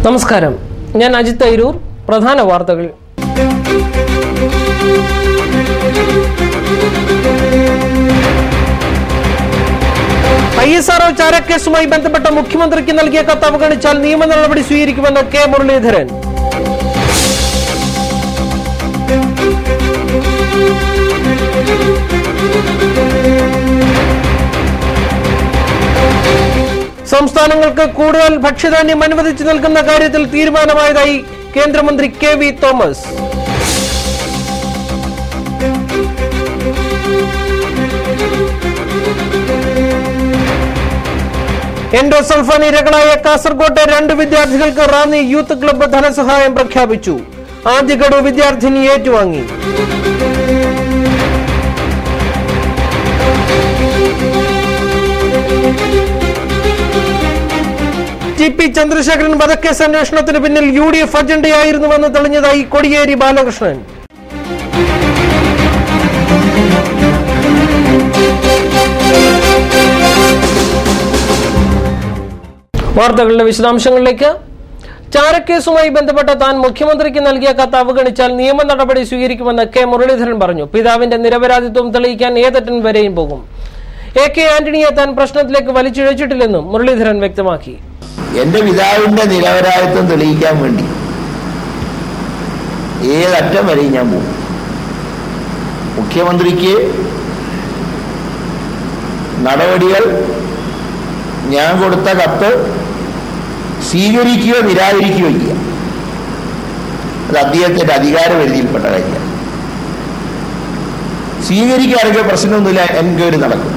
നമസ്കാരം ഞാൻ അജിത് തൈരൂർ പ്രധാന വാർത്തകൾ ഐ എസ് ആർഒ ചാരക്കേസുമായി ബന്ധപ്പെട്ട മുഖ്യമന്ത്രിക്ക് നൽകിയ കത്ത് അവഗണിച്ചാൽ നിയമ നടപടി സ്വീകരിക്കുമെന്ന് കെ മുരളീധരൻ സംസ്ഥാനങ്ങൾക്ക് കൂടുതൽ ഭക്ഷ്യധാന്യം അനുവദിച്ചു നൽകുന്ന കാര്യത്തിൽ തീരുമാനമായതായി കേന്ദ്രമന്ത്രി കെ വി തോമസ് എൻഡോസൾഫാൻ ഇരകളായ കാസർകോട്ടെ രണ്ട് വിദ്യാർത്ഥികൾക്ക് റാന്നി യൂത്ത് ക്ലബ്ബ് ധനസഹായം പ്രഖ്യാപിച്ചു ആദ്യ ഗഡു വിദ്യാർത്ഥിനി ഏറ്റുവാങ്ങി ടി പി ചന്ദ്രശേഖരൻ വധക്കേസ് അന്വേഷണത്തിന് പിന്നിൽ യു ഡി എഫ് അജണ്ടയായിരുന്നുവെന്ന് തെളിഞ്ഞതായി കോടിയേരി ബാലകൃഷ്ണൻ വാർത്തകളുടെ വിശദാംശങ്ങളിലേക്ക് ചാരക്കേസുമായി ബന്ധപ്പെട്ട താൻ മുഖ്യമന്ത്രിക്ക് നൽകിയ കത്ത് അവഗണിച്ചാൽ നിയമ നടപടി സ്വീകരിക്കുമെന്ന് കെ മുരളീധരൻ പറഞ്ഞു പിതാവിന്റെ നിരപരാധിത്വം തെളിയിക്കാൻ ഏതറ്റൻ വരെയും പോകും എ കെ ആന്റണിയെ താൻ പ്രശ്നത്തിലേക്ക് വലിച്ചിഴച്ചിട്ടില്ലെന്നും മുരളീധരൻ വ്യക്തമാക്കി എന്റെ പിതാവിന്റെ നിരപരാധിത്വം തെളിയിക്കാൻ വേണ്ടി ഏതറ്റം വരെയും ഞാൻ പോകും മുഖ്യമന്ത്രിക്ക് നടപടികൾ ഞാൻ കൊടുത്ത കത്ത് സ്വീകരിക്കുകയോ നിരാകരിക്കുകയോ ചെയ്യാം അത് അദ്ദേഹത്തിന്റെ അധികാരപരിധിയിൽപ്പെട്ട കാര്യമാണ് സ്വീകരിക്കുകയാണെങ്കിൽ പ്രശ്നമൊന്നുമില്ല എൻക്വയറി നടക്കും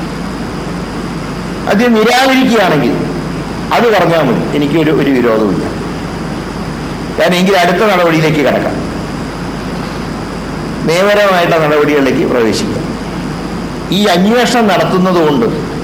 അത് നിരാകരിക്കുകയാണെങ്കിൽ അത് പറഞ്ഞാൽ മതി എനിക്കൊരു ഒരു വിരോധമില്ല ഞാൻ എങ്കിൽ അടുത്ത നടപടിയിലേക്ക് കിടക്കാം നിയമപരമായിട്ടുള്ള നടപടികളിലേക്ക് പ്രവേശിക്കാം ഈ അന്വേഷണം നടത്തുന്നത് കൊണ്ട്